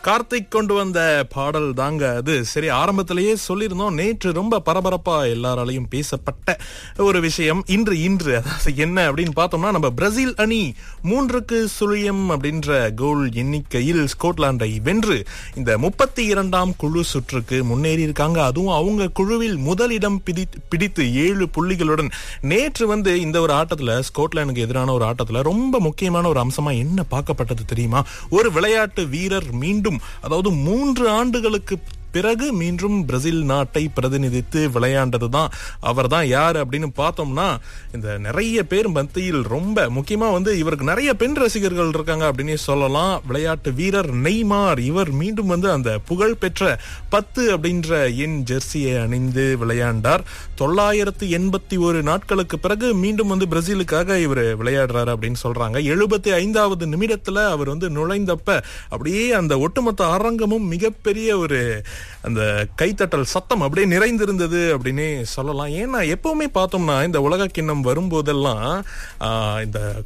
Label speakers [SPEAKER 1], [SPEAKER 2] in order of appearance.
[SPEAKER 1] கார்த்திக் கொண்டு வந்த பாடல் தாங்க அது சரி ஆரம்பத்திலேயே சொல்லியிருந்தோம் நேற்று ரொம்ப பரபரப்பா எல்லாராலையும் பேசப்பட்ட ஒரு விஷயம் இன்று இன்று அதாவது என்ன அப்படின்னு பார்த்தோம்னா நம்ம பிரேசில் அணி மூன்றுக்கு சுழியம் அப்படின்ற கோல் எண்ணிக்கையில் ஸ்கொட்லாண்டை வென்று இந்த முப்பத்தி இரண்டாம் குழு சுற்றுக்கு முன்னேறி இருக்காங்க அதுவும் அவங்க குழுவில் முதலிடம் பிடி- பிடித்து ஏழு புள்ளிகளுடன் நேற்று வந்து இந்த ஒரு ஆட்டத்துல ஸ்கொட்லாந்துக்கு எதிரான ஒரு ஆட்டத்துல ரொம்ப முக்கியமான ஒரு அம்சமா என்ன பார்க்கப்பட்டது தெரியுமா ஒரு விளையாட்டு வீரர் மீண்டும் அதாவது மூன்று ஆண்டுகளுக்கு பிறகு மீண்டும் பிரேசில் நாட்டை பிரதிநிதித்து விளையாண்டதுதான் அவர் தான் யார் அப்படின்னு பார்த்தோம்னா இந்த நிறைய பேர் மத்தியில் ரொம்ப முக்கியமா வந்து இவருக்கு நிறைய பெண் ரசிகர்கள் இருக்காங்க அப்படின்னு சொல்லலாம் விளையாட்டு வீரர் நெய்மார் இவர் மீண்டும் வந்து அந்த புகழ் பெற்ற பத்து அப்படின்ற எண் ஜெர்சியை அணிந்து விளையாண்டார் தொள்ளாயிரத்து எண்பத்தி ஒரு நாட்களுக்கு பிறகு மீண்டும் வந்து பிரேசிலுக்காக இவர் விளையாடுறாரு அப்படின்னு சொல்றாங்க எழுபத்தி ஐந்தாவது நிமிடத்துல அவர் வந்து நுழைந்தப்ப அப்படியே அந்த ஒட்டுமொத்த அரங்கமும் மிகப்பெரிய ஒரு அந்த கைத்தட்டல் சத்தம் அப்படியே நிறைந்திருந்தது அப்படின்னே சொல்லலாம் ஏன்னா எப்பவுமே பார்த்தோம்னா இந்த உலக கிண்ணம் வரும்போதெல்லாம் ஆஹ், இந்த